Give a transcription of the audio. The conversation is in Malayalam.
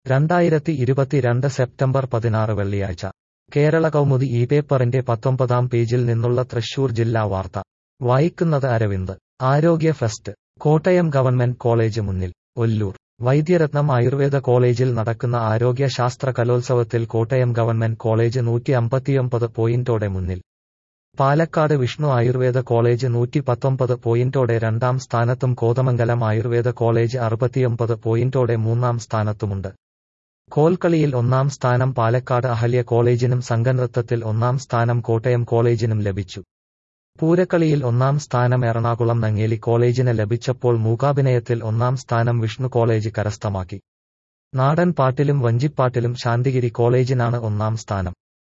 രണ്ടായിരത്തി ഇരുപത്തിരണ്ട് സെപ്റ്റംബർ പതിനാറ് വെള്ളിയാഴ്ച കേരള കൗമുദി ഈ പേപ്പറിന്റെ പത്തൊമ്പതാം പേജിൽ നിന്നുള്ള തൃശൂർ ജില്ലാ വാർത്ത വായിക്കുന്നത് അരവിന്ദ് ആരോഗ്യ ഫെസ്റ്റ് കോട്ടയം ഗവൺമെന്റ് കോളേജ് മുന്നിൽ ഒല്ലൂർ വൈദ്യരത്നം ആയുർവേദ കോളേജിൽ നടക്കുന്ന ആരോഗ്യ ശാസ്ത്ര കലോത്സവത്തിൽ കോട്ടയം ഗവൺമെന്റ് കോളേജ് നൂറ്റി അമ്പത്തിയൊമ്പത് പോയിന്റോടെ മുന്നിൽ പാലക്കാട് വിഷ്ണു ആയുർവേദ കോളേജ് നൂറ്റി പത്തൊമ്പത് പോയിന്റോടെ രണ്ടാം സ്ഥാനത്തും കോതമംഗലം ആയുർവേദ കോളേജ് അറുപത്തിയൊമ്പത് പോയിന്റോടെ മൂന്നാം സ്ഥാനത്തുമുണ്ട് കോൽക്കളിയിൽ ഒന്നാം സ്ഥാനം പാലക്കാട് അഹല്യ കോളേജിനും സംഘനൃത്തത്തിൽ ഒന്നാം സ്ഥാനം കോട്ടയം കോളേജിനും ലഭിച്ചു പൂരക്കളിയിൽ ഒന്നാം സ്ഥാനം എറണാകുളം നങ്ങേലി കോളേജിന് ലഭിച്ചപ്പോൾ മൂകാഭിനയത്തിൽ ഒന്നാം സ്ഥാനം വിഷ്ണു കോളേജ് കരസ്ഥമാക്കി നാടൻ പാട്ടിലും വഞ്ചിപ്പാട്ടിലും ശാന്തിഗിരി കോളേജിനാണ് ഒന്നാം സ്ഥാനം